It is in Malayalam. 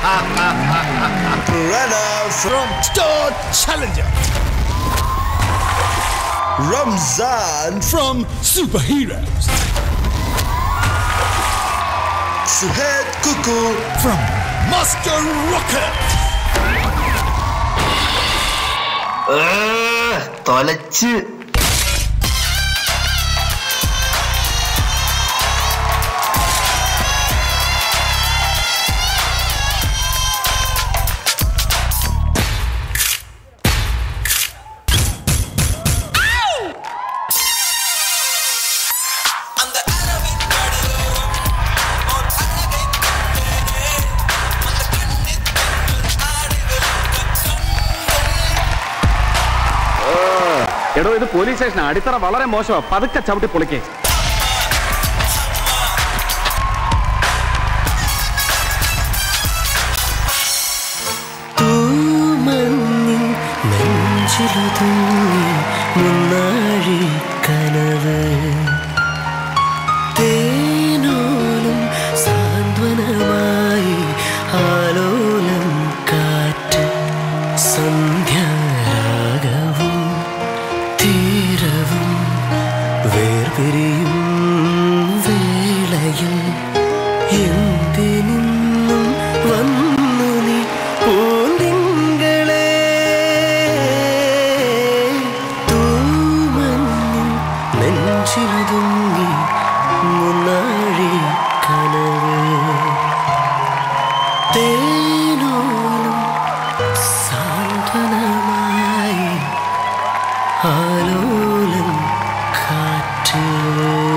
Pranav From Star Challenger. Ramzan From Superheroes. Suhed Kuku From Master Rocket. തൊലച്ച് എടോ ഇത് പോലീസ് സ്റ്റേഷൻ അടിത്തറ വളരെ മോശമാ പതുക്കെ ചവിട്ടി പൊളിക്കേ തൂമഞ്ഞിൻ നെഞ്ചിലുതൂങ്ങി മുന്നാഴി കനവ് തേനോലും സാന്ത്വനമായി ആലോലം കാറ്റ് സന്ധ്യാരാഗവും തീരവും വേർപിരിയും വേളയിൽ എന്തിനിന്നും വന്നു നീ പൂന്തിങ്കളെ തൂമഞ്ഞിൻ നെഞ്ചിലുതുങ്ങി മുന്നാഴി കനവ് തേനോലും സാന്ത്വനമായി ആലോലം കാറ്റ്